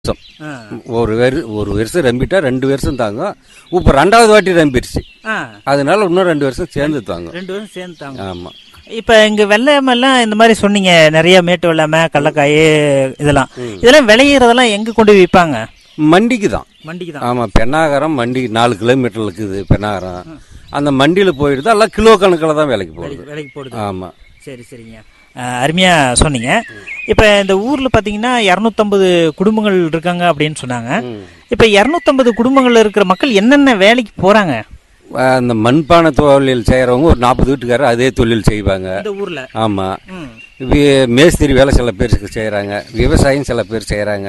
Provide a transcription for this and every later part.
வருஷம் ஆ. ஒரு வரு ஒரு வருஷம் ரம்பிட்டா ரெண்டு வருஷம் தாங்கும் இப்போ ரெண்டாவது வாட்டி ரம்பிடுச்சு ஆ அதனால இன்னும் ரெண்டு வருஷம் சேர்ந்து தாங்கும் ரெண்டு வருஷம் சேர்ந்துட்டாங்க ஆமாம் இப்போ இங்க வெள்ளையமெல்லாம் இந்த மாதிரி சொன்னீங்க நிறைய மேட்டு வெள்ளாமை கடலக்காய் இதெல்லாம் இதெல்லாம் விளையிறதெல்லாம் எங்க கொண்டு போய் விற்பாங்க மண்டிக்கு தான் மண்டிக்கு தான் ஆமாம் பெண்ணாகரம் மண்டி நாலு கிலோமீட்டர் இருக்குது பெண்ணாகரம் அந்த மண்டியில் போயிடுது எல்லாம் கிலோ கணக்கில் தான் வேலைக்கு போகுது விலைக்கு போடுது ஆமாம் சரி சரிங்க அஹ், அருமையா சொன்னீங்க இப்போ இந்த ஊர்ல பாத்தீங்கன்னா இரநூத்தம்பது குடும்பங்கள் இருக்காங்க அப்படின்னு சொன்னாங்க இப்போ இரநூத்தம்பது குடும்பங்கள்ல இருக்கிற மக்கள் என்னென்ன வேலைக்கு போறாங்க அந்த மண்பானை தொழில் செய்கிறவங்க ஒரு நாற்பது வீட்டுக்காரர் அதே தொழில் செய்வாங்க இந்த ஊர்ல ஆமாம் ம். மேஸ்திரி வேலை சில பேர் செய்கிறாங்க விவசாயம் சில பேர் செய்கிறாங்க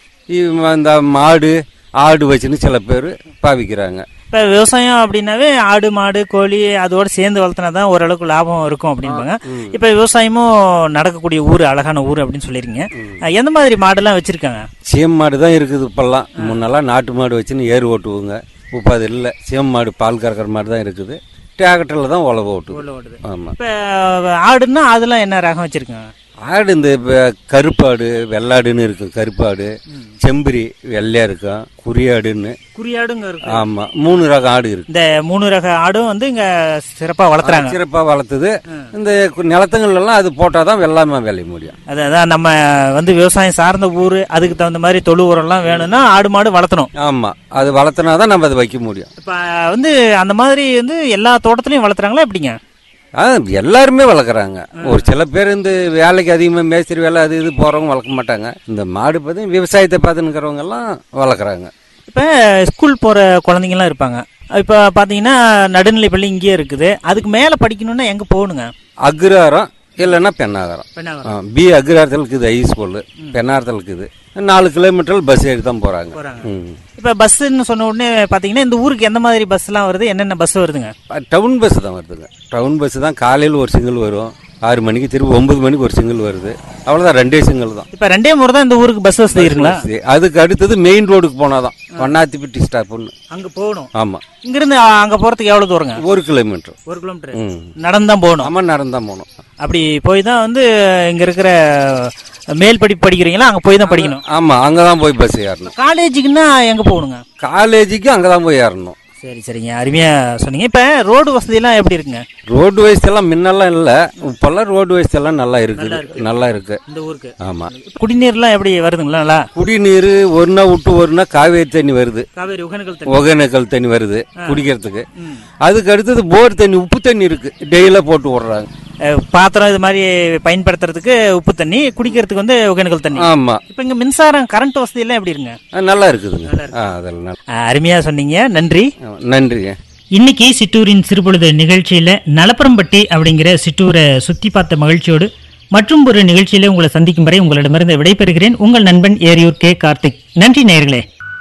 இந்த மாடு ஆடு வச்சுன்னு சில பேர் பாவிக்கிறாங்க இப்போ விவசாயம் அப்படின்னாவே ஆடு மாடு கோழி அதோட சேர்ந்து வளர்த்தினா தான் ஓரளவுக்கு லாபம் இருக்கும் அப்படிம்பாங்க இப்போ விவசாயமும் நடக்கக்கூடிய ஊர் அழகான ஊர் அப்படின்னு சொல்லியிருக்கீங்க அஹ், எந்த மாதிரி மாடெல்லாம் வச்சிருக்காங்க சீம் மாடு தான் இருக்குது இப்போல்லாம் முன்னெல்லாம் நாட்டு மாடு வச்சுன்னு ஏறு ஓட்டுவோங்க இப்போ அது இல்லை சீம் மாடு பால் கறக்கிற மாடு தான் இருக்குது டிராக்டரில் தான் உழவு ஓட்டுது ஊர்ல ஓடுது ஆமாம் இப்போ ஆடுன்னா அதெல்லாம் என்ன ரகம் வச்சிருக்காங்க ஆடு இந்த இப்ப கருப்பாடு வெள்ளாடுன்னு இருக்கும் கருப்பாடு செம்பரி வெள்ளையா இருக்கும் குறியாடுன்னு குறியாடுங்க இருக்கு ஆமாம் மூணு ரகம் ஆடு இருக்கு இந்த மூணு ரக ஆடும் வந்து இங்க சிறப்பா வளர்த்துறாங்க சிறப்பாக வளர்த்துது இந்த கு- நிலத்துங்கள்ல எல்லாம் அது போட்டால் தான் வெள்ளாமை விளைய முடியும் அது அதான் நம்ம வந்து விவசாயம் சார்ந்த ஊர் அதுக்கு தகுந்த மாதிரி தொழு உரம்லாம் வேணும்னா ஆடு மாடு வளர்த்தணும் ஆமாம் அது வளர்த்துனா தான் நம்ம அதை வைக்க முடியும் இப்போ வந்து அந்த மாதிரி வந்து எல்லா தோட்டத்துலையும் வளர்த்துறாங்களா எப்படிங்க ஆ எல்லாருமே வளர்க்குறாங்க ஒரு சில பேர் இந்த வேலைக்கு அதிகமாக மேஸ்திரி வேலை அது இது போகிறவங்க வளர்க்க மாட்டாங்க இந்த மாடு பார்த்து விவசாயத்தை பார்த்துன்னுக்கிறவங்க எல்லாம் வளர்க்குறாங்க இப்போ ஸ்கூல் போகிற குழந்தைங்கலாம் இருப்பாங்க இப்போ பார்த்தீங்கன்னா நடுநிலை பள்ளி இங்கேயே இருக்குது அதுக்கு மேலே படிக்கணும்னா எங்கே போகணுங்க அக்ராரம் இல்லைன்னா பெண்ணாகரம் பி அக்ராரத்தில் இருக்குது ஹை ஸ்கூலு பெண்ணாரத்தில் இருக்குது நாலு கிலோமீட்டர் பஸ் ஏறி தான் போகிறாங்க போறாங்க. ம் இப்போ பஸ்ஸுன்னு சொன்ன உடனே பார்த்தீங்கன்னா இந்த ஊருக்கு எந்த மாதிரி பஸ்லாம் வருது என்னென்ன பஸ் வருதுங்க டவுன் பஸ் தான் வருதுங்க டவுன் பஸ் தான் காலையில் ஒரு சிங்கிள் வரும் ஆறு மணிக்கு திரும்ப ஒன்பது மணிக்கு ஒரு சிங்கிள் வருது அவ்வளோதான் ரெண்டே சிங்கிள் தான் இப்போ ரெண்டே முறை தான் இந்த ஊருக்கு பஸ் வசதி இருக்குங்களா சரி, அதுக்கு அடுத்தது மெயின் ரோடுக்கு போனால் தான் வண்ணாத்திப்பட்டி ஸ்டாப்னு அங்கே போகணும் ஆமாம் இங்கிருந்து அங்கே போகிறதுக்கு எவ்வளோ தூரங்க ஒரு கிலோமீட்டர் ஒரு கிலோமீட்டர் ம் நடந்து தான் போகணும் ஆமாம் நடந்தான் போகணும் அப்படி போய் தான் வந்து இங்க இருக்கிற மேல் படிப்பு படிக்கிறீங்களா அங்க போய் தான் படிக்கணும் ஆமாம் அங்கே தான் போய் பஸ் ஏறணும் காலேஜுக்குன்னா எங்க போகணுங்க காலேஜுக்கு அங்கே தான் போய் ஏறணும் சரி சரிங்க அருமையா சொன்னீங்க இப்ப ரோடு வசதி எல்லாம் எப்படி இருக்குங்க ரோடு வயசு எல்லாம் முன்னெல்லாம் இல்லை இப்போல்லாம் ரோடு வயசு எல்லாம் நல்லா இருக்குது நல்லா இருக்கு இந்த ஊருக்கு ஆமாம் குடிநீர்லாம் எப்படி வருதுங்களா நல்லா குடிநீர் ஒரு நாள் விட்டு ஒரு நாள் காவேரி தண்ணி வருது காவேரி உகனகல் ஒகேனக்கல் தண்ணி வருது குடிக்கிறதுக்கு அதுக்கு அடுத்தது போர் தண்ணி உப்பு தண்ணி இருக்கு டெய்லியாக போட்டு விடுறாங்க பாத்திரம் இது மாதிரி பயன்படுத்துறதுக்கு உப்பு தண்ணி குடிக்கிறதுக்கு வந்து ஒகேனக்கல் தண்ணி ஆமாம் இப்ப இங்க மின்சாரம் கரண்ட் வசதி எல்லாம் எப்படி இருங்க நல்லா இருக்குதுங்க ஆ அதெல்லாம் நல்லா அருமையா சொன்னீங்க நன்றி ஆ, நன்றிங்க இன்னைக்கு சிற்றூரின் சிறுபொழுது நிகழ்ச்சியில நலப்பரம்பட்டி அப்படிங்கிற சிற்றூரை சுத்தி பார்த்த மகிழ்ச்சியோடு மற்றும் ஒரு நிகழ்ச்சியில உங்களை சந்திக்கும் வரை உங்களிடமிருந்து விடைபெறுகிறேன் உங்கள் நண்பன் ஏரியூர் கே கார்த்திக் நன்றி நேயர்களே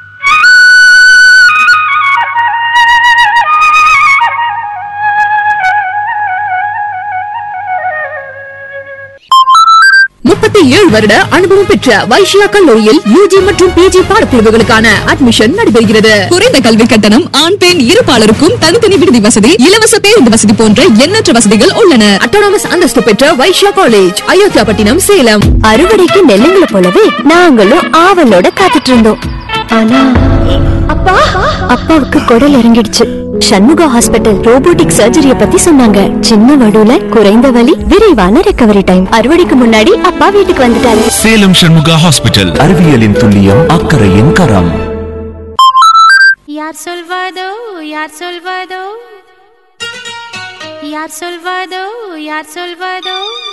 முப்பத்தி ஏழு வருட அனுபவம் பெற்ற வைஷ்யா கல்லூரியில் யூஜி மற்றும் பிஜி பாடப்பிரிவுகளுக்கான அட்மிஷன் நடைபெறுகிறது குறைந்த கல்வி கட்டணம் ஆண் பெண் இருபாலருக்கும் தனித்தனி விடுதி வசதி இலவச பேருந்து வசதி போன்ற எண்ணற்ற வசதிகள் உள்ளன அட்டானமஸ் அந்தஸ்து பெற்ற வைஷ்யா காலேஜ் அயோத்தியாபட்டினம் சேலம் அறுவடைக்கு நெல்லுங்களை போலவே நாங்களும் ஆவலோட காத்துட்டு இருந்தோம் ஆனா அப்பா அப்பாவுக்கு குடல் இறங்கிடுச்சு சண்முகா ஹாஸ்பிட்டல் ரோபோட்டிக் சர்ஜரிய பத்தி சொன்னாங்க சின்ன வடுல குறைந்த வலி விரைவான ரெக்கவரி டைம் அறுவடைக்கு முன்னாடி அப்பா வீட்டுக்கு வந்துட்டாரு சேலம் சண்முகா ஹாஸ்பிட்டல் அறிவியலின் துல்லியம் அக்கறையின் கரம் யார் சொல்வதோ யார் சொல்வதோ யார் சொல்வதோ யார் சொல்வதோ